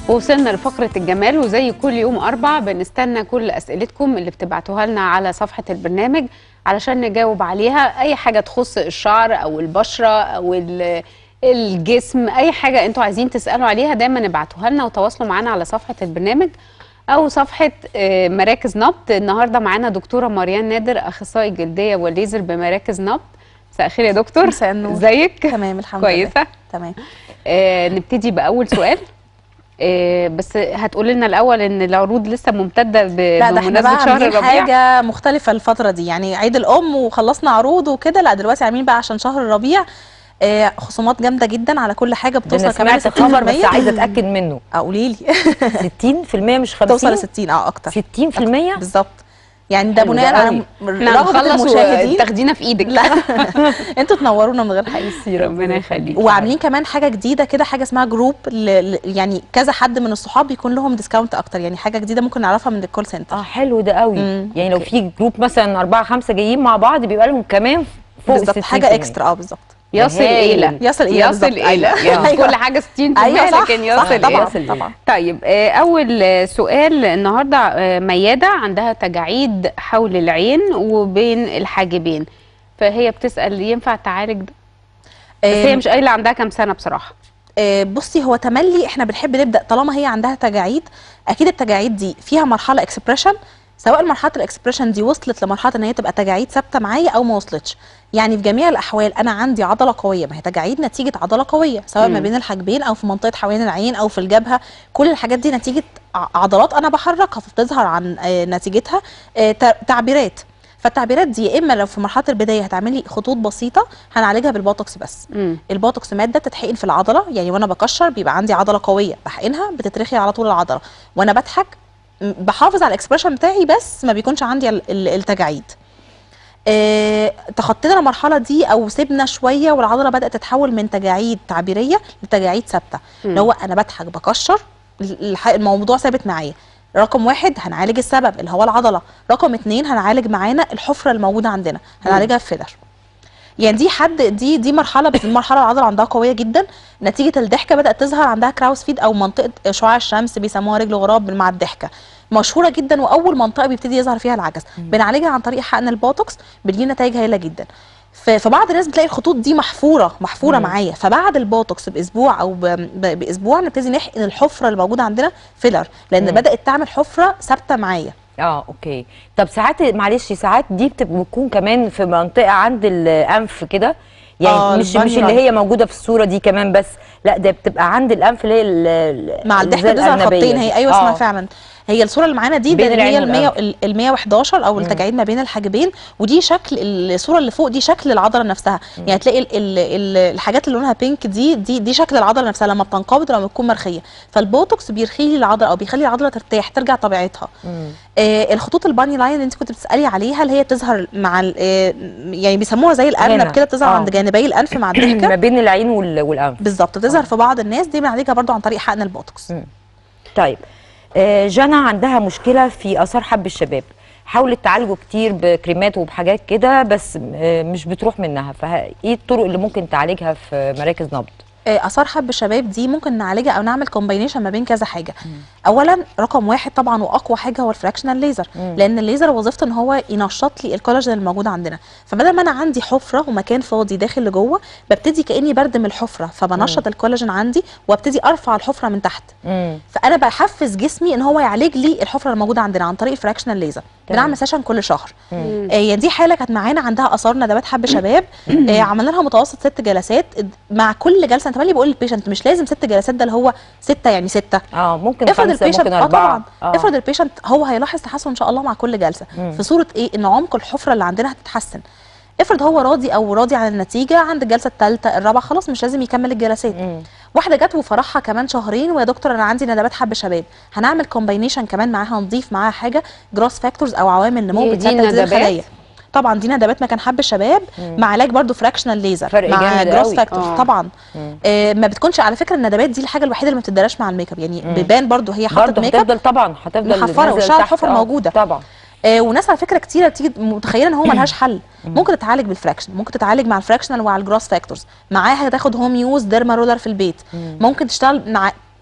ووصلنا لفقرة الجمال وزي كل يوم أربع بنستنى كل أسئلتكم اللي بتبعتوها لنا على صفحة البرنامج علشان نجاوب عليها أي حاجة تخص الشعر أو البشرة أو ال- الجسم أي حاجة أنتوا عايزين تسألوا عليها دايما ابعتوها لنا وتواصلوا معانا على صفحة البرنامج أو صفحة آه، مراكز نبض النهاردة معانا دكتورة مريان نادر أخصائي جلدية والليزر بمراكز نبض مساء الخير يا دكتور مساء النور. ازيك تمام الحمد لله كويسة تمام آه نبتدي بأول سؤال آه بس هتقولي لنا الأول إن العروض لسه ممتدة ب- لا ده احنا بمناسبة بقى شهر عاملين الربيع حاجه مختلفه الفتره دي يعني عيد الام وخلصنا عروض وكده لا دلوقتي عاملين بقى عشان شهر الربيع آه خصومات جامده جدا على كل حاجه ده بتوصل انا كمان سمعت خبر بس 60% عايزه اتاكد منه اه قولي لي 60% مش 50 توصل ل 60 اه اكتر 60% بالظبط يعني ده حلو ده بناء على قوي. احنا رغبه هنخلص المشاهدين تاخدينا في إيدك لا انتوا تنورونا من غير حقيقي ربنا يخليك وعاملين كمان حاجه جديده كده حاجه اسمها جروب ل... ل- يعني كذا حد من الصحاب يكون لهم ديسكاونت اكتر يعني حاجه جديده ممكن نعرفها من الكول سنتر اه حلو ده قوي مم. يعني لو في جروب مثلا أربعة خمسة جايين مع بعض بيبقى لهم كمان فوق بالظبط حاجه اكسترا اه بالظبط يصل هايل. إلى يصل إلى يصل بالظبط. إلى أيوة. يعني أيوة. كل حاجة 60% ايوه صح لكن صح يصل طبعا إلى يصل طبعا طيب آه، أول آه، سؤال النهاردة آه، ميادة عندها تجاعيد حول العين وبين الحاجبين فهي بتسأل ينفع تعالج ده بس هي آه، مش قايلة عندها كام سنة بصراحة آه، بصي هو تملي احنا بنحب نبدا طالما هي عندها تجاعيد اكيد التجاعيد دي فيها مرحله اكسبريشن سواء مرحله الاكسبريشن دي وصلت لمرحله ان هي تبقى تجاعيد ثابته معايا او ما وصلتش يعني في جميع الاحوال انا عندي عضله قويه ما هي تجاعيد نتيجه عضله قويه سواء ما مم. بين الحاجبين او في منطقه حوالين العين او في الجبهه كل الحاجات دي نتيجه ع- عضلات انا بحركها فبتظهر عن آه، نتيجتها آه، ت- تعبيرات فالتعبيرات دي يا اما لو في مرحله البدايه هتعملي خطوط بسيطه هنعالجها بالبوتوكس بس مم. البوتوكس ماده بتتحقن في العضله يعني وانا بكشر بيبقى عندي عضله قويه بحقنها بتترخي على طول العضله وانا بضحك م- بحافظ على الاكسبريشن بتاعي بس ما بيكونش عندي ال- ال- التجاعيد آه، تخطينا المرحله دي او سيبنا شويه والعضله بدات تتحول من تجاعيد تعبيريه لتجاعيد ثابته مم. اللي هو انا بضحك بكشر الح- الموضوع ثابت معايا رقم واحد هنعالج السبب اللي هو العضله رقم اتنين هنعالج معانا الحفره الموجوده عندنا هنعالجها بفيلر يعني دي حد دي دي مرحله بس المرحله العضله عندها قويه جدا نتيجه الضحكه بدات تظهر عندها كراوس فيد او منطقه شعاع الشمس بيسموها رجل غراب مع الضحكه مشهوره جدا واول منطقه بيبتدي يظهر فيها العجز بنعالجها عن طريق حقن البوتوكس بتجي نتائج هايله جدا ف- فبعض الناس بتلاقي الخطوط دي محفوره محفوره مم. معايا فبعد البوتوكس باسبوع او ب- ب- باسبوع نبتدي نحقن الحفره اللي موجوده عندنا فيلر لان مم. بدات تعمل حفره ثابته معايا اه اوكي طب ساعات معلش ساعات دي بتبقى بتكون كمان في منطقه عند الانف كده يعني آه، مش البانيو مش اللي هي موجوده في الصوره دي كمان بس لا ده بتبقى عند الانف اللي هي ال- ال- مع اللي الضحكه زي بتظهر الأرنبية خطين دي. هي ايوه آه. اسمها فعلا هي الصوره اللي معانا دي بين ده اللي هي العين ال 100 ال 111 او التجاعيد ما بين الحاجبين ودي شكل الصوره اللي فوق دي شكل العضله نفسها يعني تلاقي ال ال ال الحاجات اللي لونها بينك دي دي دي شكل العضله نفسها لما بتنقبض لما بتكون مرخيه فالبوتوكس بيرخي لي العضله او بيخلي العضله ترتاح ترجع طبيعتها مم. آه الخطوط الباني لاين اللي انت كنت بتسالي عليها اللي هي بتظهر مع ال- آه يعني بيسموها زي هنا. الارنب كده بتظهر آه. عند جانبي الانف مع الضحكه ما بين العين وال- والانف بالظبط بتظهر في بعض الناس دي بنعالجها برضو عن طريق حقن البوتوكس مم. طيب آه، جنى عندها مشكله في اثار حب الشباب حاولت تعالجه كتير بكريمات وبحاجات كده بس آه، مش بتروح منها فايه الطرق اللي ممكن تعالجها في مراكز نبض آه، اثار حب الشباب دي ممكن نعالجها او نعمل كومباينيشن ما بين كذا حاجه اولا رقم واحد طبعا واقوى حاجه هو الفراكشنال ليزر مم. لان الليزر وظيفته ان هو ينشط لي الكولاجين الموجود عندنا فبدل ما انا عندي حفره ومكان فاضي داخل لجوه ببتدي كاني بردم الحفره فبنشط الكولاجين عندي وابتدي ارفع الحفره من تحت مم. فانا بحفز جسمي ان هو يعالج لي الحفره الموجوده عندنا عن طريق الفراكشنال ليزر تمام. بنعمل سيشن كل شهر مم. آه، يعني دي حاله كانت معانا عندها اثار ندبات حب شباب آه، عملنا لها متوسط ست جلسات مع كل جلسه انت مالي بقول للبيشنت مش لازم ست جلسات ده اللي هو سته يعني سته اه ممكن افرض خمسه البيشنت ممكن اه اربعه طبعا آه. افرض البيشنت هو هيلاحظ تحسن ان شاء الله مع كل جلسه مم. في صوره ايه ان عمق الحفره اللي عندنا هتتحسن افرض هو راضي او راضي عن النتيجه عند الجلسه الثالثه الرابعه خلاص مش لازم يكمل الجلسات مم. واحده جت وفرحها كمان شهرين ويا دكتور انا عندي ندبات حب شباب هنعمل كومباينيشن كمان معاها نضيف معاها حاجه جروس فاكتورز او عوامل نمو هي دي بتسدد الندبات؟ الخلايا طبعا دي ندبات مكان حب الشباب مع علاج برضو فراكشنال ليزر فرق مع جامد جروس قوي. فاكتورز آه. طبعا مم. آه ما بتكونش على فكره الندبات دي الحاجه الوحيده اللي ما بتدراش مع الميك اب يعني مم. بيبان برضو هي حاطه برضه ميك اب هتفضل طبعا هتفضل محفرة نازلة وشعر لتحت. الحفر آه، موجودة. طبعا آه وناس على فكره كتيره بتيجي متخيله ان هو ملهاش حل ممكن تتعالج بالفراكشن ممكن تتعالج مع الفراكشنال ومع الجروس فاكتورز معاها تاخد هوم يوز ديرما رولر في البيت مم. ممكن تشتغل مع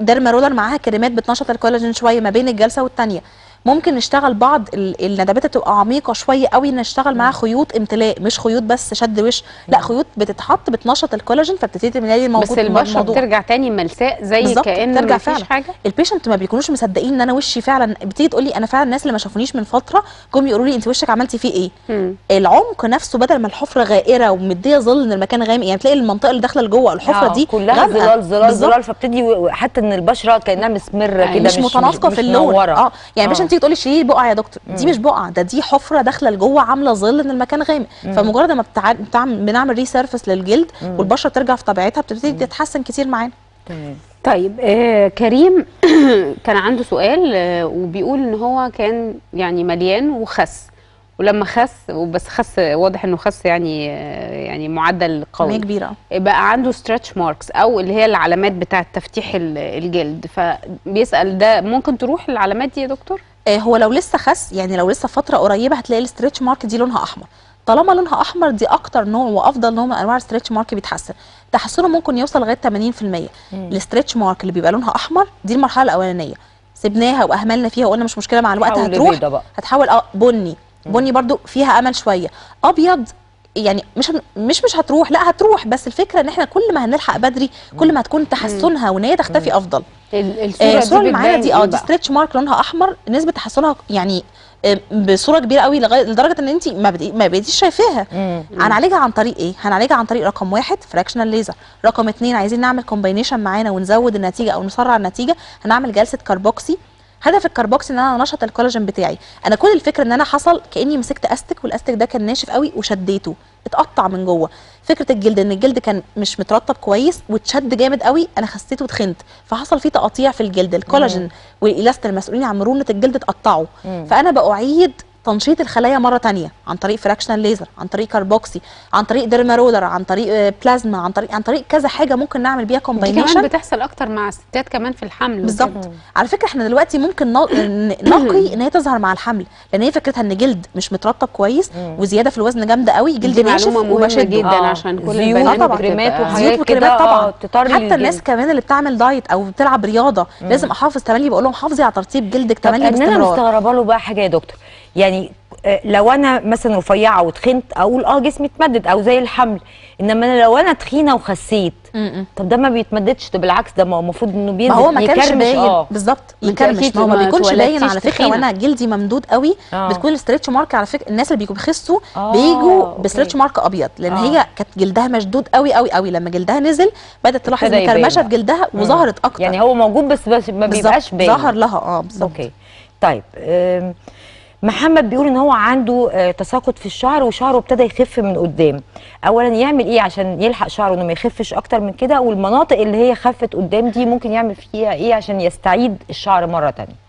ديرما رولر معاها كريمات بتنشط الكولاجين شويه ما بين الجلسه والتانيه ممكن نشتغل بعض ال- الندبات بتبقى عميقه شويه قوي نشتغل معاها خيوط امتلاء مش خيوط بس شد وش لا خيوط بتتحط بتنشط الكولاجين فبتبتدي تملي الموجود بس البشره الموضوع. بترجع تاني ملساء زي بالظبط، كأن بترجع ما فيش فعلا. حاجه البيشنت ما بيكونوش مصدقين ان انا وشي فعلا بتيجي تقول لي انا فعلا الناس اللي ما شافونيش من فتره جم يقولوا لي انت وشك عملتي فيه ايه مم. العمق نفسه بدل ما الحفره غائره ومديه ظل ان المكان غامق يعني تلاقي المنطقه اللي داخله لجوه الحفره آه، دي كلها غامقة. ظلال ظلال بالظبط. ظلال فبتدي و- حتى ان البشره كانها مسمره أيوة. كده مش, متناسقه مش في اللون منورة. اه يعني آه. باش انت تيجي تقولي شيلي بقعه يا دكتور دي مش بقعه ده دي حفره داخله لجوه عامله ظل ان المكان غامق فمجرد ما بتع... بتعمل بنعمل ريسيرفس للجلد والبشره ترجع في طبيعتها بتبتدي تتحسن كتير معانا تمام طيب آه كريم كان عنده سؤال آه وبيقول ان هو كان يعني مليان وخس ولما خس وبس خس واضح انه خس يعني آه يعني معدل كميه قوي كبيره بقى عنده ستريتش ماركس او اللي هي العلامات بتاعه تفتيح ال- الجلد فبيسال ده ممكن تروح العلامات دي يا دكتور آه هو لو لسه خس يعني لو لسه فتره قريبه هتلاقي الستريتش مارك دي لونها احمر طالما لونها احمر دي اكتر نوع وافضل نوع من انواع الستريتش مارك بيتحسن تحسنه ممكن يوصل لغايه 80% الستريتش مارك اللي بيبقى لونها احمر دي المرحله الاولانيه سيبناها واهملنا فيها وقلنا مش مشكله مع الوقت تحول هتروح لبيضة بقى. هتحول اه بني بني برضو فيها امل شويه ابيض يعني مش هن- مش مش هتروح لا هتروح بس الفكره ان احنا كل ما هنلحق بدري كل ما هتكون تحسنها وان هي تختفي افضل ال- آه، الصوره الصوره اللي معانا بتبان دي إيه اه دي بقى؟ ستريتش مارك لونها احمر نسبه تحسنها يعني آه، بصوره كبيره قوي لغايه لدرجه ان انت ما بدي ما بقيتيش شايفاها مم. هنعالجها عن طريق ايه هنعالجها عن طريق رقم واحد فراكشنال ليزر رقم اتنين عايزين نعمل كومباينيشن معانا ونزود النتيجه او نسرع النتيجه هنعمل جلسه كاربوكسي هدف الكاربوكسي ان انا انشط الكولاجين بتاعي انا كل الفكره ان انا حصل كاني مسكت استك والاستك ده كان ناشف قوي وشديته اتقطع من جوه فكره الجلد ان الجلد كان مش مترطب كويس واتشد جامد قوي انا خسيت وتخنت فحصل فيه تقطيع في الجلد الكولاجين والالاستين المسؤولين عن مرونه الجلد اتقطعوا مم. فانا باعيد تنشيط الخلايا مره تانية عن طريق فراكشنال ليزر عن طريق كاربوكسي عن طريق ديرما رولر عن طريق آه، بلازما عن طريق عن طريق كذا حاجه ممكن نعمل بيها دي كمان كومباينيشن بتحصل اكتر مع الستات كمان في الحمل وكده. بالظبط على فكره احنا دلوقتي ممكن نق- ن- نقي ان هي تظهر مع الحمل لان هي فكرتها ان جلد مش مترطب كويس وزياده في الوزن جامده قوي جلد دي ناشف معلومه مهمه وبشده جدا آه. عشان كل زيوت البنات طبعاً. وكريمات بتبقى- وحاجات زيوت وكريمات كده، طبعا آه، تطري حتى الجلد. الناس كمان اللي بتعمل دايت او بتلعب رياضه لازم احافظ تملي بقول لهم حافظي على ترطيب جلدك طب تملي ان انا باستمرار مستغربه له بقى حاجه يا دكتور يعني آه، لو انا مثلا رفيعه وتخنت اقول اه جسمي اتمدد او زي الحمل انما أنا لو انا تخينه وخسيت م-م. طب ده ما بيتمددش ده بالعكس ده ما هو المفروض انه بينزل ما هو ما كانش يكرمش، باين اه بالظبط ما انت يكرمش أكيد ما هو ما ما بيكونش باين اتولدتيش على فكره تخينة. وانا جلدي ممدود قوي آه. بتكون الستريتش مارك على فكره الناس اللي بيكونوا بيخسوا آه، بيجوا أوكي. بستريتش مارك ابيض لان آه. هي كانت جلدها مشدود قوي قوي قوي لما جلدها نزل بدات تلاحظ ابتدى ان يبان كرمشه بقى. في جلدها وظهرت اكتر يعني هو موجود بس بس ما بالظبط. بيبقاش باين ظهر لها اه بالظبط اوكي طيب أم، محمد بيقول ان هو عنده آه، تساقط في الشعر وشعره ابتدى يخف من قدام اولا يعمل ايه عشان يلحق شعره انه ما يخفش اكتر من كده والمناطق اللي هي خفت قدام دي ممكن يعمل فيها ايه عشان يستعيد الشعر مره تانية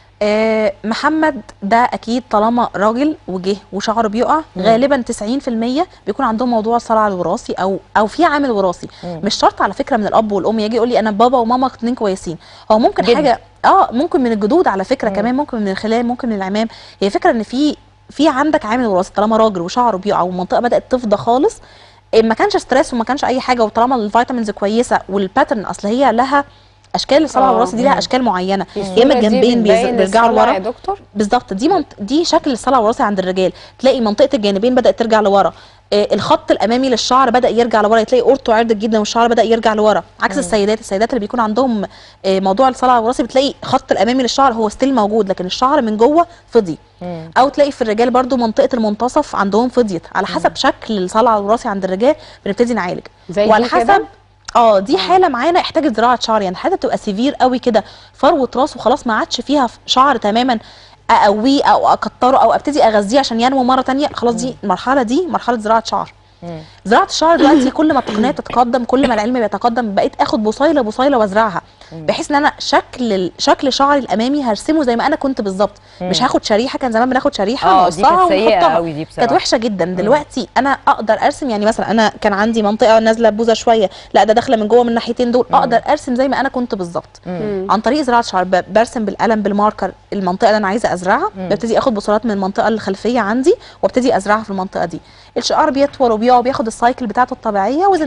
آه محمد ده اكيد طالما راجل وجه وشعره بيقع غالبا 90% بيكون عندهم موضوع الصلع الوراثي او او في عامل وراثي مش شرط على فكره من الاب والام يجي يقول لي انا بابا وماما اتنين كويسين هو ممكن جد. حاجه اه ممكن من الجدود على فكره كمان ممكن من الخلان ممكن من العمام هي فكره ان في في عندك عامل وراثي طالما راجل وشعره بيقع والمنطقه بدات تفضى خالص إيه ما كانش ستريس وما كانش اي حاجه وطالما الفيتامينز كويسه والباترن اصل هي لها اشكال الصلع آه. الوراثي دي لها اشكال معينه يا اما الصورة دي الجنبين بيز- بتبين بيرجعوا الصلع لورا يا دكتور بالظبط دي منط... دي شكل الصلع الوراثي عند الرجال تلاقي منطقه الجانبين بدات ترجع لورا آه الخط الامامي للشعر بدا يرجع لورا تلاقي اورتو عرض جدا والشعر بدا يرجع لورا عكس السيدات السيدات اللي بيكون عندهم آه موضوع الصلع الوراثي بتلاقي خط الامامي للشعر هو ستيل موجود لكن الشعر من جوه فضي او تلاقي في الرجال برضو منطقه المنتصف عندهم فضيت على حسب شكل الصلع الوراثي عند الرجال بنبتدي نعالج زي دي وعلى كده؟ حسب اه دي حاله معانا احتاجت زراعه شعر يعني حاله بتبقى سيفير قوي كده فروه راس وخلاص ما عادش فيها شعر تماما اقويه او اكتره او ابتدي اغذيه عشان ينمو مره تانية خلاص دي المرحله دي مرحله زراعه شعر زراعه الشعر دلوقتي كل ما التقنيه تتقدم كل ما العلم بيتقدم بقيت اخد بصيله بصيله وازرعها بحيث ان انا شكل ال- شكل شعري الامامي هرسمه زي ما انا كنت بالظبط مش هاخد شريحه كان زمان بناخد شريحه آه، دي نقصها كانت سيئة ونحطها. قوي دي بصراحة. كانت وحشه جدا دلوقتي انا اقدر ارسم يعني مثلا انا كان عندي منطقه نازله بوزه شويه لا ده داخله من جوه من الناحيتين دول اقدر ارسم زي ما انا كنت بالظبط عن طريق زراعه شعر ب- برسم بالقلم بالماركر المنطقه اللي انا عايزه ازرعها ببتدي اخد بصورات من المنطقه الخلفيه عندي وابتدي ازرعها في المنطقه دي الشعر بيطول وبيقع وبياخد السايكل بتاعته الطبيعيه وزن 3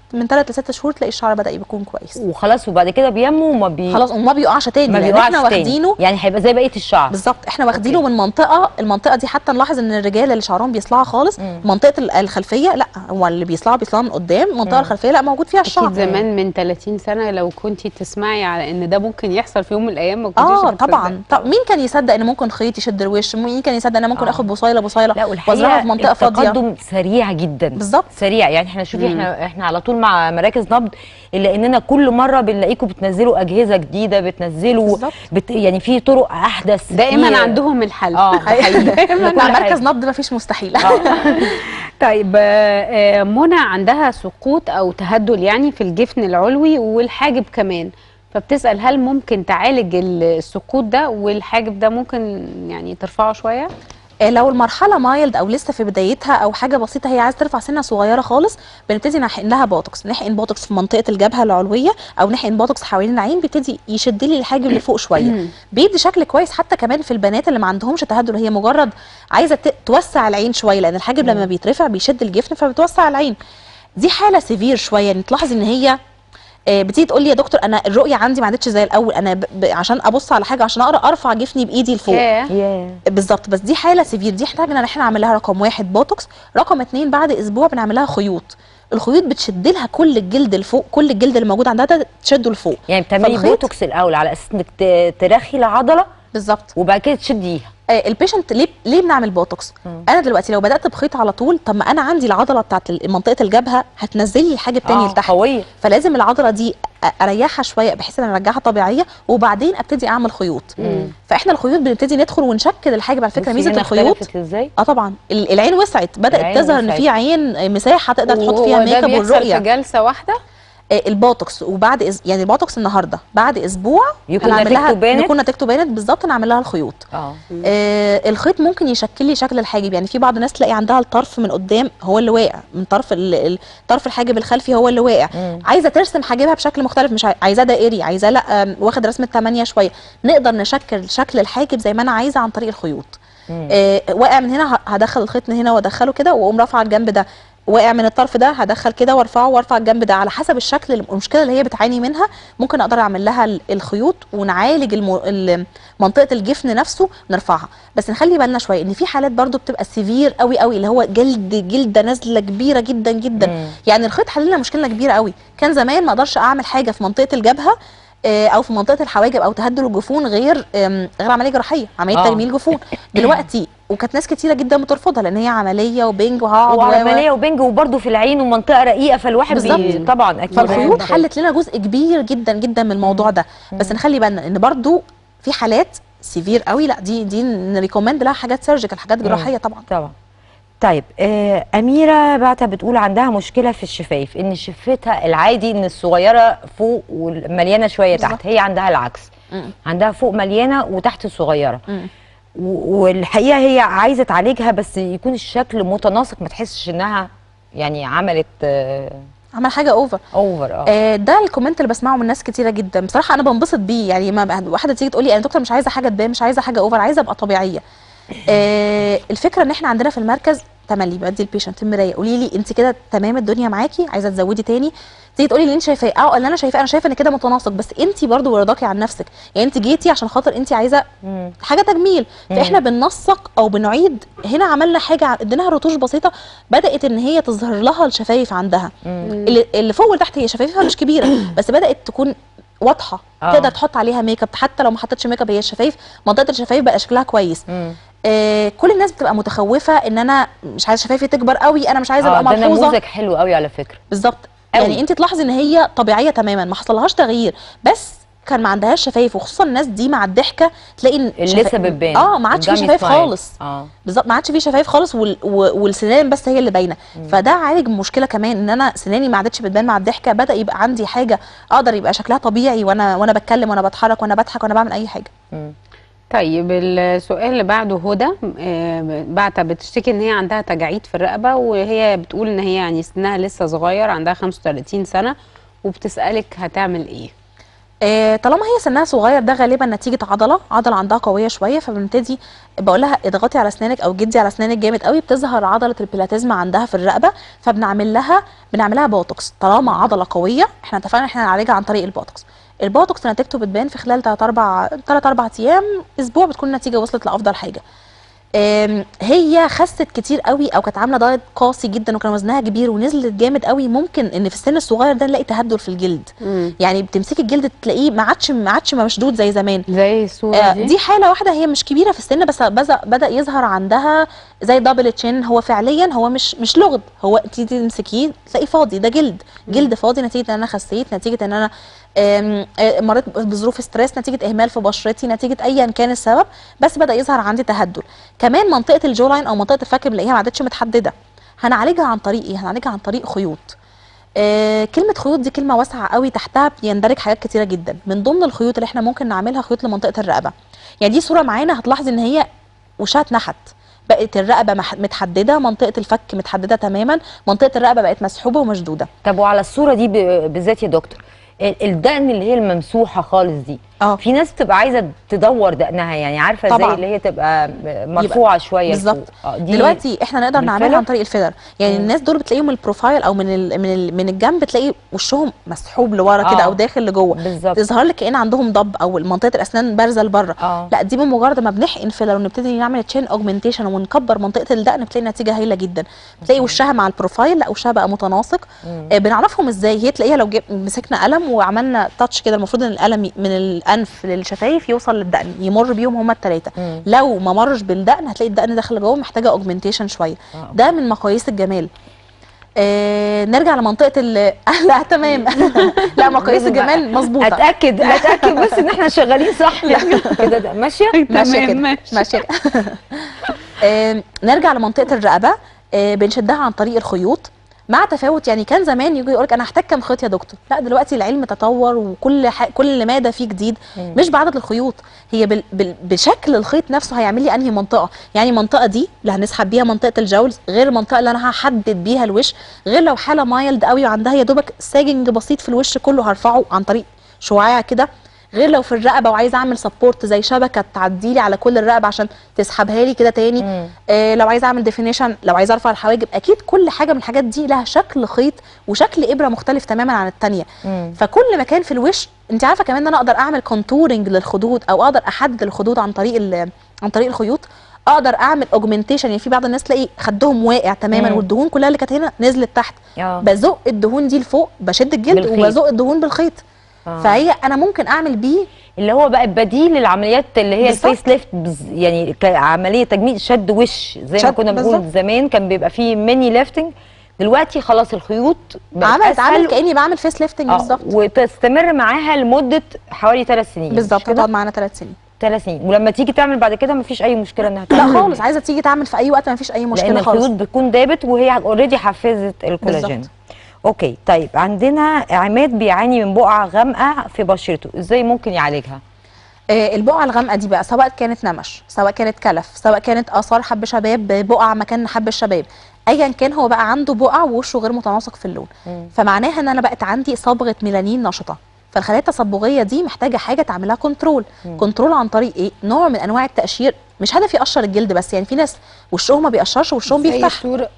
من 3 ل 6 شهور تلاقي الشعر بدا يكون كويس وخلاص وبعد كده بينمو وما بي خلاص وما بيقعش تاني ما لان بيقعش احنا تاني. واخدينه يعني هيبقى زي بقيه الشعر بالظبط احنا واخدينه أوكي. من منطقه المنطقه دي حتى نلاحظ ان الرجال اللي شعرهم بيصلع خالص مم. منطقه ال- الخلفيه لا هو اللي بيصلع بيصلع من قدام المنطقه مم. الخلفيه لا موجود فيها الشعر اكيد زمان من 30 سنه لو كنت تسمعي على ان ده ممكن يحصل في يوم من الايام ما كنتيش اه هتصدقي. طبعا طب مين كان يصدق ان ممكن خيط يشد الوش مين كان يصدق ان انا ممكن آه. اخد بصيله بصيله لا وازرعها والحقيقه في منطقه فاضيه التقدم سريع جدا بالظبط. سريع يعني احنا شوفي مم. احنا احنا على طول مع مراكز نبض الا اننا كل مره بنلاقيكم بتنزلوا اجهزه جديده بتنزلوا بالظبط. بت يعني في طرق احدث دايما في- عندهم الحل اه ده حقيقي مع لكل مركز حاجة. نبض مفيش مستحيل طيب آه، آه، منى عندها سقوط او تهدل يعني في الجفن العلوي والحاجب كمان فبتسأل هل ممكن تعالج السقوط ده والحاجب ده ممكن يعني ترفعه شويه آه، لو المرحله مايلد او لسه في بدايتها او حاجه بسيطه هي عايزه ترفع سنه صغيره خالص بنبتدي نحقن لها بوتوكس نحقن بوتوكس في منطقه الجبهه العلويه او نحقن بوتوكس حوالين العين بيبتدي يشد لي الحاجب اللي فوق شويه بيدي شكل كويس حتى كمان في البنات اللي ما عندهمش تهدل هي مجرد عايزه ت- توسع العين شويه لان الحاجب لما بيترفع بيشد الجفن فبتوسع العين دي حاله سيفير شويه يعني تلاحظ ان هي آه، بتيجي تقول لي يا دكتور انا الرؤيه عندي ما عادتش زي الاول انا ب... ب... عشان ابص على حاجه عشان اقرا ارفع جفني بايدي لفوق ياه. ياه بالظبط بس دي حاله سيفير دي احتاج ان احنا نعمل لها رقم واحد بوتوكس رقم اتنين بعد اسبوع بنعمل لها خيوط الخيوط بتشد لها كل الجلد لفوق كل الجلد اللي موجود عندها ده تشده لفوق يعني بتعملي فالخيط- بوتوكس الاول على اساس انك ت- ترخي العضله بالظبط وبعد كده تشديها آه، البيشنت ليه ليه بنعمل بوتوكس مم. انا دلوقتي لو بدات بخيط على طول طب ما انا عندي العضله بتاعت ال- منطقه الجبهه هتنزل لي الحاجب تاني آه، لتحت قويه فلازم العضله دي أ- اريحها شويه بحيث ان أنا ارجعها طبيعيه وبعدين ابتدي اعمل خيوط مم. فاحنا الخيوط بنبتدي ندخل ونشكل الحاجب على فكره بصي ميزه هنا الخيوط اختلفت ازاي اه طبعا ال- العين وسعت بدات العين تظهر ان وسعت. في عين مساحه تقدر تحط وهو فيها ده ميك اب بيحصل والرؤيه في جلسه واحده آه، البوتوكس وبعد إز... يعني البوتوكس النهارده بعد اسبوع يكون هنعمل لها نتيجته بانت؟ نكون نتيجته بانت بالظبط نعمل لها الخيوط اه آه الخيط ممكن يشكل لي شكل الحاجب يعني في بعض الناس تلاقي عندها الطرف من قدام هو اللي واقع من طرف ال- ال- طرف الحاجب الخلفي هو اللي واقع مم. عايزه ترسم حاجبها بشكل مختلف مش عاي- عايزاه دائري عايزاه لا آم، واخد رسمه 8 شويه نقدر نشكل شكل الحاجب زي ما انا عايزه عن طريق الخيوط مم. آه واقع من هنا ه- هدخل الخيط من هنا وادخله كده واقوم رافعه الجنب ده واقع من الطرف ده هدخل كده وارفعه وارفع الجنب ده على حسب الشكل المشكله اللي هي بتعاني منها ممكن اقدر اعمل لها ال- الخيوط ونعالج الم... ال- منطقه الجفن نفسه نرفعها بس نخلي بالنا شويه ان في حالات برضو بتبقى سيفير قوي قوي اللي هو جلد جلده نازله كبيره جدا جدا مم. يعني الخيط حل لنا مشكله كبيره قوي كان زمان ما اقدرش اعمل حاجه في منطقه الجبهه آه، او في منطقه الحواجب او تهدل الجفون غير آم، غير عمليه جراحيه عمليه آه. تجميل جفون دلوقتي وكانت ناس كتيره جدا بترفضها لان هي عمليه وبنج وهقعد و- و- وعمليه وبنج وبرده في العين ومنطقه رقيقه فالواحد بي... بالظبط. طبعا اكيد فالخيوط ده حلت لنا جزء كبير جدا جدا من الموضوع ده بس نخلي بالنا ان برضو في حالات سيفير قوي لا دي دي نريكومند لها حاجات سيرجيكال حاجات جراحيه طبعا طبعا طيب آه أميرة بعتها بتقول عندها مشكلة في الشفايف إن شفتها العادي إن الصغيرة فوق والمليانة شوية بالظبط. تحت هي عندها العكس مم. عندها فوق مليانة وتحت صغيرة مم. و- والحقيقة هي عايزة تعالجها بس يكون الشكل متناسق ما تحسش إنها يعني عملت آه عمل حاجه اوفر اوفر اه آه، ده الكومنت اللي بسمعه من ناس كتيره جدا بصراحه انا بنبسط بيه يعني ما واحده تيجي تقول لي انا دكتور مش عايزه حاجه تبان مش عايزه حاجه اوفر عايزه ابقى طبيعيه آه الفكره ان احنا عندنا في المركز تملي بدي البيشنت المرايه قولي لي انت كده تمام الدنيا معاكي عايزه تزودي تاني تيجي تقولي اللي انت شايفاه اه اللي انا شايفاه انا شايفه ان كده متناسق بس انت برضو ورضاكي عن نفسك يعني انت جيتي عشان خاطر انت عايزه مم. حاجه تجميل فاحنا بننسق او بنعيد هنا عملنا حاجه اديناها رتوش بسيطه بدات ان هي تظهر لها الشفايف عندها اللي, اللي فوق وتحت هي شفايفها مش كبيره بس بدات تكون واضحه آه. تقدر تحط عليها ميك اب حتى لو ما حطيتش ميك اب هي الشفايف منطقه الشفايف بقى شكلها كويس مم. آه كل الناس بتبقى متخوفه ان انا مش عايزه شفايفي تكبر قوي انا مش عايزه آه ابقى ده ملحوظه نموذج حلو قوي على فكرة بالظبط أوي. يعني انت تلاحظي ان هي طبيعيه تماما ما حصلهاش تغيير بس كان ما عندهاش شفايف وخصوصا الناس دي مع الضحكه تلاقي ان اللي لسه شفا- بتبان اه ما عادش في الجامي شفايف سمايل. خالص اه بالظبط ما عادش في شفايف خالص وال... و- والسنان بس هي اللي باينه فده عالج مشكله كمان ان انا سناني ما عادتش بتبان مع الضحكه بدا يبقى عندي حاجه اقدر يبقى شكلها طبيعي وانا وانا بتكلم وانا بتحرك وانا بضحك وانا بعمل اي حاجه مم. طيب السؤال اللي بعده هدى آه، بعتها بتشتكي ان هي عندها تجاعيد في الرقبه وهي بتقول ان هي يعني سنها لسه صغير عندها 35 سنه وبتسالك هتعمل ايه آه، طالما هي سنها صغير ده غالبا نتيجه عضله عضله عندها قويه شويه فبنبتدي بقول لها اضغطي على اسنانك او جدي على اسنانك جامد قوي بتظهر عضله البلاتيزما عندها في الرقبه فبنعمل لها بنعمل لها بوتوكس طالما عضله قويه احنا اتفقنا احنا هنعالجها عن طريق البوتوكس البوتوكس نتيجته بتبان في خلال 3 4 3 4 ايام اسبوع بتكون النتيجه وصلت لافضل حاجه آم، هي خست كتير قوي او كانت عامله دايت قاسي جدا وكان وزنها كبير ونزلت جامد قوي ممكن ان في السن الصغير ده نلاقي تهدل في الجلد مم. يعني بتمسكي الجلد تلاقيه ما عادش ما عادش مشدود زي زمان زي الصوره آه، دي, دي حاله واحده هي مش كبيره في السن بس بدا بدا يظهر عندها زي دبل تشين هو فعليا هو مش مش لغد هو تيجي تمسكيه تلاقيه فاضي ده جلد جلد فاضي نتيجه ان انا خسيت نتيجه ان انا آم، آه، مريت بظروف ستريس نتيجه اهمال في بشرتي نتيجه ايا كان السبب بس بدا يظهر عندي تهدل كمان منطقه الجو لاين او منطقه الفك بنلاقيها ما عادتش متحدده هنعالجها عن طريق ايه هنعالجها عن طريق خيوط آه، كلمة خيوط دي كلمة واسعة قوي تحتها بيندرج حاجات كتيرة جدا من ضمن الخيوط اللي احنا ممكن نعملها خيوط لمنطقة الرقبة يعني دي صورة معانا هتلاحظي ان هي وشها اتنحت بقت الرقبة مح- متحددة منطقة الفك متحددة تماما منطقة الرقبة بقت مسحوبة ومشدودة طب وعلى الصوره دي ب- بالذات يا دكتور ال- الدقن اللي هي الممسوحه خالص دي اه في ناس بتبقى عايزه تدور دقنها يعني عارفه زي طبعاً. اللي هي تبقى مرفوعه شويه بالظبط لفوق. آه، دي دلوقتي احنا نقدر نعملها بالفيلر؟ عن طريق الفيلر يعني مم. الناس دول بتلاقيهم من البروفايل او من ال من ال من الجنب تلاقي وشهم مسحوب لورا كده آه. او داخل لجوه بالظبط تظهر لك كأن عندهم ضب او منطقه الاسنان بارزه لبره اه لا دي بمجرد ما بنحقن فيلر ونبتدي نعمل تشين اوجمنتيشن ونكبر منطقه الدقن بتلاقي نتيجه هايله جدا بتلاقي وشها مع البروفايل لا وشها بقى متناسق مم. آه بنعرفهم ازاي هي تلاقيها لو جيب مسكنا قلم وعملنا تاتش كده المفروض ان القلم ي- من الانف للشفايف يوصل للدقن يمر بيهم هما الثلاثه مم. لو ما مرش بالدقن هتلاقي الدقن داخل جوه محتاجه اوجمنتيشن شويه آه. ده من مقاييس الجمال آه نرجع لمنطقه ال لا تمام لا مقاييس لازم بقى الجمال مظبوطه اتاكد اتاكد بس ان احنا شغالين صح يعني كده ده ماشيه ماشيه تمام كده ماشي ماشيه آم، نرجع لمنطقه الرقبه آه، بنشدها عن طريق الخيوط مع تفاوت يعني كان زمان يجي يقول لك انا هحتاج كام خيط يا دكتور لا دلوقتي العلم تطور وكل ح... كل ماده فيه جديد مم. مش بعدد الخيوط هي بال... بال... بشكل الخيط نفسه هيعمل لي انهي منطقه يعني المنطقه دي اللي هنسحب بيها منطقه الجولز غير المنطقه اللي انا هحدد بيها الوش غير لو حاله مايلد قوي وعندها يا دوبك ساجنج بسيط في الوش كله هرفعه عن طريق شعاع كده غير لو في الرقبه وعايزه اعمل سبورت زي شبكه تعدي لي على كل الرقبه عشان تسحبها لي كده تاني مم. آه لو عايزه اعمل ديفينيشن لو عايزه ارفع الحواجب اكيد كل حاجه من الحاجات دي لها شكل خيط وشكل ابره مختلف تماما عن الثانيه مم. فكل مكان في الوش انت عارفه كمان ان انا اقدر اعمل كونتورنج للخدود او اقدر احدد الخدود عن طريق ال- عن طريق الخيوط اقدر اعمل اوجمنتيشن يعني في بعض الناس تلاقي خدهم واقع تماما مم. والدهون كلها اللي كانت هنا نزلت تحت اه بزق الدهون دي لفوق بشد الجلد بالخيط. وبزق الدهون بالخيط آه. فهي انا ممكن اعمل بيه اللي هو بقى بديل للعمليات اللي هي بالظبط. الفيس ليفت بز- يعني كعمليه تجميل شد وش زي ما شد- كنا بنقول بالظبط. زمان كان بيبقى فيه ميني ليفتنج دلوقتي خلاص الخيوط بقت عملت عامل أسهل. كاني بعمل فيس ليفتنج آه، بالظبط وتستمر معاها لمده حوالي ثلاث سنين بالظبط مش كده؟ هتقعد معانا ثلاث سنين ثلاث سنين ولما تيجي تعمل بعد كده مفيش اي مشكله انها لا تعمل خالص عايزه تيجي تعمل في اي وقت ما فيش اي لان مشكله خالص الخيوط بتكون دابت وهي اوريدي حفزت الكولاجين بالظبط. اوكي طيب عندنا عماد بيعاني من بقعه غامقه في بشرته ازاي ممكن يعالجها آه، البقعه الغامقه دي بقى سواء كانت نمش سواء كانت كلف سواء كانت اثار حب شباب بقع مكان حب الشباب ايا كان هو بقى عنده بقع ووشه غير متناسق في اللون مم. فمعناها ان انا بقت عندي صبغه ميلانين نشطه فالخلايا التصبغيه دي محتاجه حاجه تعملها كنترول كنترول عن طريق ايه نوع من انواع التقشير مش هدف يقشر الجلد بس يعني في ناس وشهم ما بيقشرش وشهم زي بيفتح الصورة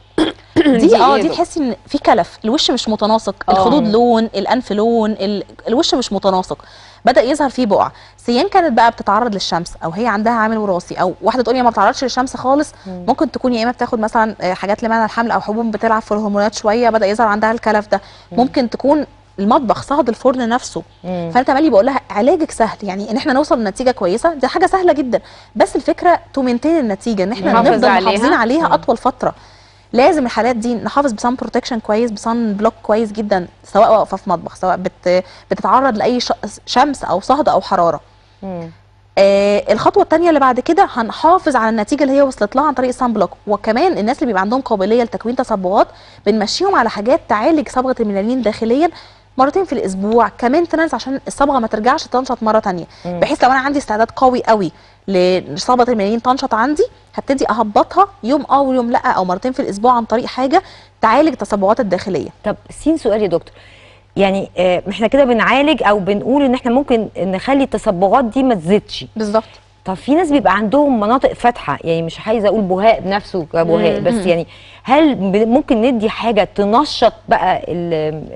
دي اه إيه دي بقى؟ تحسي ان في كلف الوش مش متناسق آه. الخدود لون الانف لون ال... الوش مش متناسق بدا يظهر فيه بقع سيان كانت بقى بتتعرض للشمس او هي عندها عامل وراثي او واحده تقول لي ما بتتعرضش للشمس خالص ممكن تكون يا اما بتاخد مثلا آه، حاجات لمنع الحمل او حبوب بتلعب في الهرمونات شويه بدا يظهر عندها الكلف ده ممكن تكون المطبخ صهد الفرن نفسه مم. فانا تملي بقول لها علاجك سهل يعني ان احنا نوصل لنتيجه كويسه دي حاجه سهله جدا بس الفكره تومنتين النتيجه ان احنا نحافظ نفضل عليها. محافظين عليها اطول فتره لازم الحالات دي نحافظ بصن بروتكشن كويس بصن بلوك كويس جدا سواء واقفه في مطبخ سواء بت بتتعرض لاي ش- شمس او صهد او حراره مم. آه الخطوه الثانيه اللي بعد كده هنحافظ على النتيجه اللي هي وصلت لها عن طريق الصن بلوك وكمان الناس اللي بيبقى عندهم قابليه لتكوين تصبغات بنمشيهم على حاجات تعالج صبغه الميلانين داخليا مرتين في الاسبوع كمينتنس عشان الصبغه ما ترجعش تنشط مره تانية مم. بحيث لو انا عندي استعداد قوي قوي لصبغه الميلانين تنشط عندي هبتدي اهبطها يوم اه ويوم لا او مرتين في الاسبوع عن طريق حاجه تعالج التصبغات الداخليه طب سين سؤال يا دكتور يعني آه، احنا كده بنعالج او بنقول ان احنا ممكن نخلي التصبغات دي ما تزيدش بالظبط طب في ناس بيبقى عندهم مناطق فاتحه يعني مش عايزه اقول بهاء بنفسه كبهاء مم. بس يعني هل ب- ممكن ندي حاجه تنشط بقى ال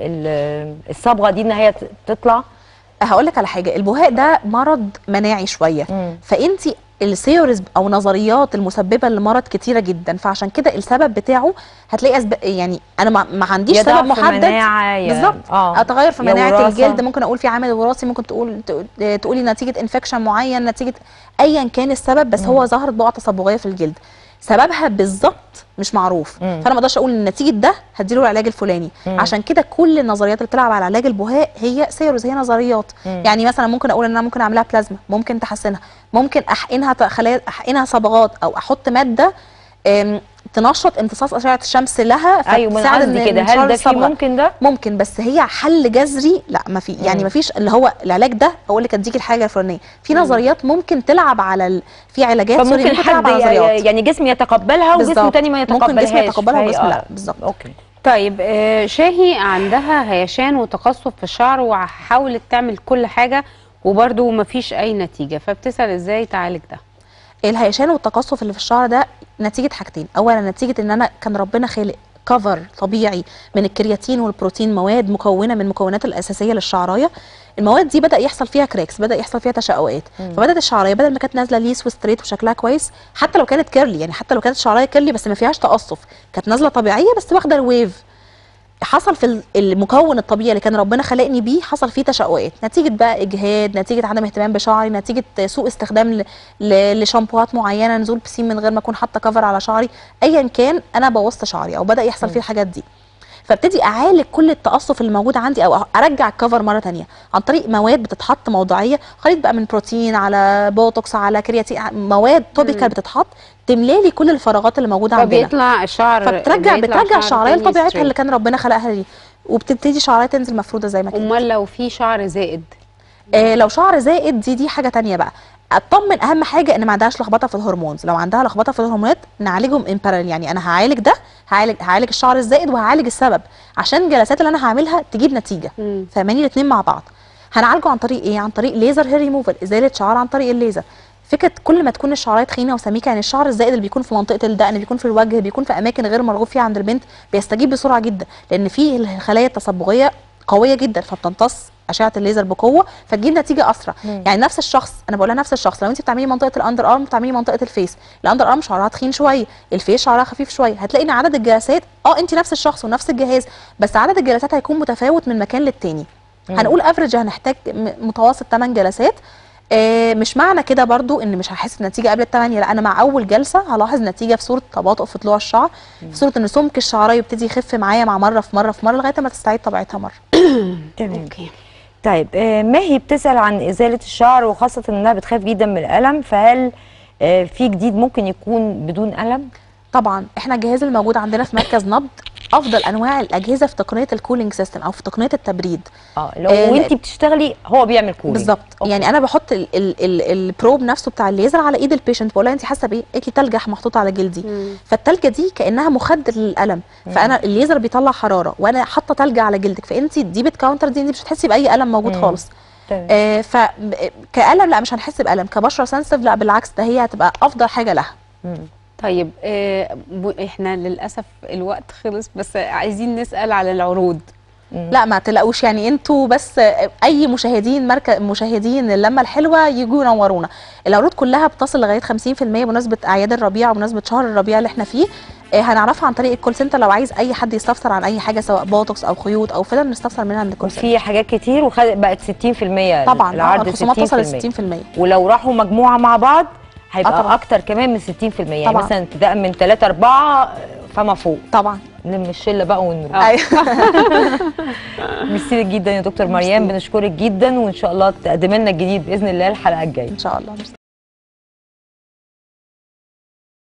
ال الصبغه دي ان هي ت- تطلع هقول لك على حاجه البهاء ده مرض مناعي شويه مم. فانت الثيوريز او نظريات المسببه لمرض كتيره جدا فعشان كده السبب بتاعه هتلاقي أسب... يعني انا ما, ما عنديش يا سبب ضعف محدد مناعة، يا- بالظبط آه. اتغير في يا مناعه وراثة. الجلد ممكن اقول في عامل وراثي ممكن تقول تق- تقولي نتيجه انفكشن معين نتيجه ايا كان السبب بس هو ظهرت بقعه تصبغيه في الجلد سببها بالظبط مش معروف مم. فانا ما اقدرش اقول ان نتيجه ده هديله العلاج الفلاني مم. عشان كده كل النظريات اللي بتلعب على علاج البهاء هي سيروز هي نظريات مم. يعني مثلا ممكن اقول ان انا ممكن اعملها بلازما ممكن تحسنها ممكن احقنها ت- خلايا احقنها صبغات او احط ماده أم، تنشط امتصاص اشعه الشمس لها ايوه ما انا فتساعد قصدي إن كده انتشار هل ده في الصبغة. ممكن ده ممكن بس هي حل جذري لا ما في يعني مم. ما فيش اللي هو العلاج ده اقول لك اديك الحاجه الفلانيه في نظريات ممكن تلعب على ال... في علاجات سوري فممكن ممكن تلعب حد على ي- نظريات يعني جسم يتقبلها وجسم بالظبط. تاني ما يتقبلهاش ممكن جسم يتقبلها فهي- وجسم آه، لا بالظبط اوكي طيب آه، شاهي عندها هيشان وتقصف في الشعر وحاولت تعمل كل حاجه وبرده مفيش اي نتيجه فبتسال ازاي تعالج ده الهيشان والتقصف اللي في الشعر ده نتيجه حاجتين اولا نتيجه ان انا كان ربنا خالق كفر طبيعي من الكرياتين والبروتين مواد مكونه من المكونات الاساسيه للشعرايه المواد دي بدا يحصل فيها كراكس بدا يحصل فيها تشققات فبدات الشعرايه بدل ما كانت نازله ليس وستريت وشكلها كويس حتى لو كانت كيرلي يعني حتى لو كانت الشعرايه كيرلي بس ما فيهاش تقصف كانت نازله طبيعيه بس واخده الويف حصل في ال- المكون الطبيعي اللي كان ربنا خلقني بيه حصل فيه تشققات نتيجه بقى اجهاد نتيجه عدم اهتمام بشعري نتيجه سوء استخدام ل- ل- لشامبوهات معينه نزول بسين من غير ما اكون حاطه كفر على شعري ايا كان انا بوظت شعري او بدا يحصل فيه الحاجات دي فابتدي اعالج كل التقصف اللي موجود عندي او ارجع الكفر مره تانية عن طريق مواد بتتحط موضعيه خليط بقى من بروتين على بوتوكس على كرياتين مواد توبيكال بتتحط تملى لي كل الفراغات اللي موجوده عندنا فبيطلع الشعر فبترجع بيطلع بترجع شعر الشعريه تاني لطبيعتها straight. اللي كان ربنا خلقها ليه وبتبتدي شعريه تنزل مفروده زي ما كانت امال لو في شعر زائد آه لو شعر زائد دي دي حاجه تانية بقى اطمن اهم حاجه ان ما عندهاش لخبطه في الهرمونز لو عندها لخبطه في الهرمونات نعالجهم ان parallel يعني انا هعالج ده هعالج هعالج الشعر الزائد وهعالج السبب عشان الجلسات اللي انا هعملها تجيب نتيجه مم. فاهماني الاثنين مع بعض هنعالجه عن طريق ايه عن طريق ليزر هير ريموفال ازاله شعر عن طريق الليزر فكره كل ما تكون الشعريه تخينه وسميكه يعني الشعر الزائد اللي بيكون في منطقه الدقن بيكون في الوجه بيكون في اماكن غير مرغوب فيها عند البنت بيستجيب بسرعه جدا لان فيه الخلايا التصبغيه قويه جدا فبتمتص اشعه الليزر بقوه فتجيب نتيجه اسرع مم. يعني نفس الشخص انا بقولها نفس الشخص لو انت بتعملي منطقه الاندر ارم بتعملي منطقه الفيس الاندر ارم شعرها تخين شويه الفيس شعرها خفيف شويه هتلاقي ان عدد الجلسات اه انت نفس الشخص ونفس الجهاز بس عدد الجلسات هيكون متفاوت من مكان للتاني مم. هنقول افريج هنحتاج م- متوسط 8 جلسات آه مش معنى كده برضو ان مش هحس بنتيجه قبل الثمانيه لا انا مع اول جلسه هلاحظ نتيجه في صوره تباطؤ في طلوع الشعر في صوره ان سمك الشعرايه يبتدي يخف معايا مع مره في مره في مره لغايه ما تستعيد طبيعتها مره تمام اوكي طيب آه، ماهي بتسأل عن إزالة الشعر وخاصة إنها بتخاف جدا من الألم فهل آه، في جديد ممكن يكون بدون ألم؟ طبعا احنا الجهاز الموجود عندنا في مركز نبض افضل انواع الاجهزه في تقنيه الكولينج سيستم او في تقنيه التبريد اه لو آه، وانت بتشتغلي هو بيعمل كولينج بالظبط أوكي. يعني انا بحط ال ال ال البروب نفسه بتاع الليزر على ايد البيشنت بقول لها انت حاسه بايه؟ قالت لي تلجح محطوطه على جلدي مم. فالتلجه دي كانها مخدر للالم فانا الليزر بيطلع حراره وانا حاطه تلجه على جلدك فانت دي بتكاونتر دي انت مش هتحسي باي الم موجود مم. خالص تمام. آه ف كالم لا مش هنحس بالم كبشره سنسيتيف لا بالعكس ده هي هتبقى افضل حاجه لها مم. طيب آه، ب- احنا للاسف الوقت خلص بس عايزين نسال على العروض لا ما تلاقوش يعني انتوا بس اي مشاهدين مركز مشاهدين اللمه الحلوه يجوا ينورونا العروض كلها بتصل لغايه 50% بمناسبه اعياد الربيع وبمناسبه شهر الربيع اللي احنا فيه آه، هنعرفها عن طريق الكول سنتر لو عايز اي حد يستفسر عن اي حاجه سواء بوتوكس او خيوط او فيلر نستفسر منها من الكول سنتر وفي حاجات كتير وخد بقت 60% طبعا آه، العرض الخصومات توصل 60% ل 60% ولو راحوا مجموعة مع بعض آه، هيبقى طبعاً. أكتر كمان من 60% يعني طبعاً. مثلا ابتداء من 3 4 فما فوق طبعا نلم الشلة بقى ونروح آه. ايوه ميرسي لك جدا يا دكتور ميرسي. مريم بنشكرك جدا وان شاء الله تقدمي لنا الجديد باذن الله الحلقه الجايه ان شاء الله ميرسي.